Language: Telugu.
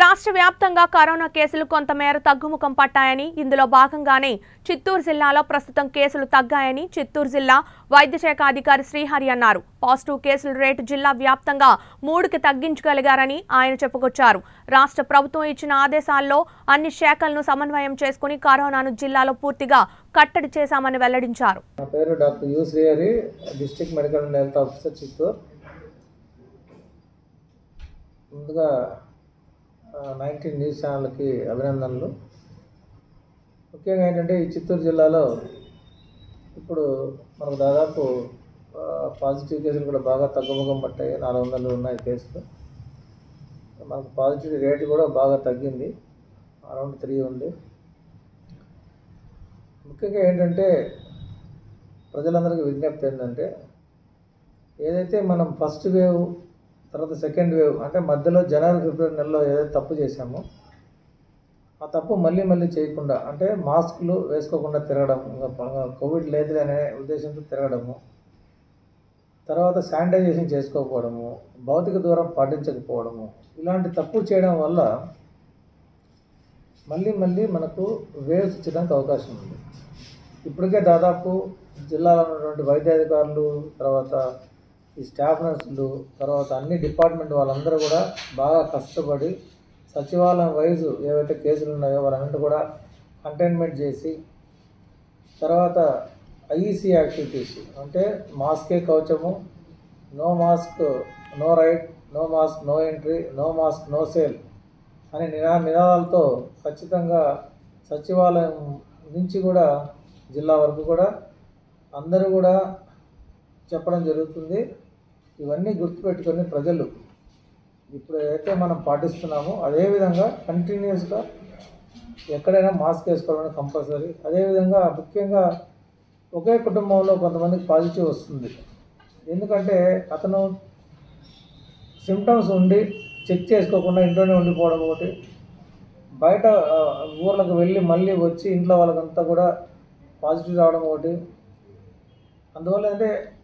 రాష్ట్ర వ్యాప్తంగా కరోనా కేసులు కొంతమేర తగ్గుముఖం పట్టాయని ఇందులో భాగంగానే చిత్తూరు జిల్లాలో ప్రస్తుతం కేసులు తగ్గాయని చిత్తూరు జిల్లా వైద్య శాఖ అధికారి శ్రీహరి అన్నారు పాజిటివ్ కేసుల రేటు జిల్లా వ్యాప్తంగా మూడుకి తగ్గించగలిగారని ఆయన చెప్పుకొచ్చారు రాష్ట్ర ప్రభుత్వం ఇచ్చిన ఆదేశాల్లో అన్ని శాఖలను సమన్వయం చేసుకుని కరోనాను జిల్లాలో పూర్తిగా కట్టడి చేశామని వెల్లడించారు నా పేరు doctor U Srihari district medical and health officer Chittoor ముందుగా నైన్టీన్ న్యూస్ ఛానల్కి అభినందనలు ముఖ్యంగా ఏంటంటే ఈ చిత్తూరు జిల్లాలో ఇప్పుడు మనకు దాదాపు ఆ, పాజిటివ్ కేసులు కూడా బాగా తగ్గుముఖం పట్టాయి నాలుగు వందలు ఉన్నాయి కేసులు మనకు పాజిటివ్ రేట్ కూడా బాగా తగ్గింది అరౌండ్ త్రీ ఉంది ముఖ్యంగా ఏంటంటే ప్రజలందరికీ విజ్ఞప్తి ఏంటంటే ఏదైతే మనం ఫస్ట్ వేవ్ తర్వాత సెకండ్ వేవ్ అంటే మధ్యలో జనవరి ఫిబ్రవరి నెలలో ఏదైతే తప్పు చేశామో ఆ తప్పు మళ్ళీ మళ్ళీ చేయకుండా అంటే మాస్కులు వేసుకోకుండా తిరగడం ఇంకా ప- కోవిడ్ లేదు అనే ఉద్దేశంతో తిరగడము తర్వాత శానిటైజేషన్ చేసుకోకపోవడము భౌతిక దూరం పాటించకపోవడము ఇలాంటి తప్పు చేయడం వల్ల మళ్ళీ మళ్ళీ మనకు వేవ్స్ వచ్చడానికి అవకాశం ఉంది ఇప్పటికే దాదాపు జిల్లాలో ఉన్నటువంటి వైద్యాధికారులు తర్వాత ఈ స్టాఫ్ నర్సులు తర్వాత అన్ని డిపార్ట్మెంట్ వాళ్ళందరూ కూడా బాగా కష్టపడి సచివాలయం వైజ్ ఏవైతే కేసులు ఉన్నాయో వాళ్ళన్నింటి కూడా కంటైన్మెంట్ చేసి తర్వాత ఐఈసీ యాక్టివిటీస్ అంటే మాస్కే కవచము no mask no right no mask no entry no mask no sale అనే నినా నినాదాలతో ఖచ్చితంగా సచివాలయం నుంచి కూడా జిల్లా వరకు కూడా అందరూ కూడా చెప్పడం జరుగుతుంది ఇవన్నీ గుర్తుపెట్టుకొని ప్రజలు ఇప్పుడు ఏదైతే మనం పాటిస్తున్నామో అదేవిధంగా కంటిన్యూస్గా ఎక్కడైనా మాస్క్ వేసుకోవడం కంపల్సరీ అదేవిధంగా ముఖ్యంగా ఒకే కుటుంబంలో కొంతమందికి పాజిటివ్ వస్తుంది ఎందుకంటే అతను సిమ్టమ్స్ ఉండి చెక్ చేసుకోకుండా ఇంట్లోనే ఉండిపోవడం ఒకటి బయట ఆ, ఊర్లకు వెళ్ళి మళ్ళీ వచ్చి ఇంట్లో వాళ్ళకంతా కూడా పాజిటివ్ రావడం ఒకటి అందువల్ల అంటే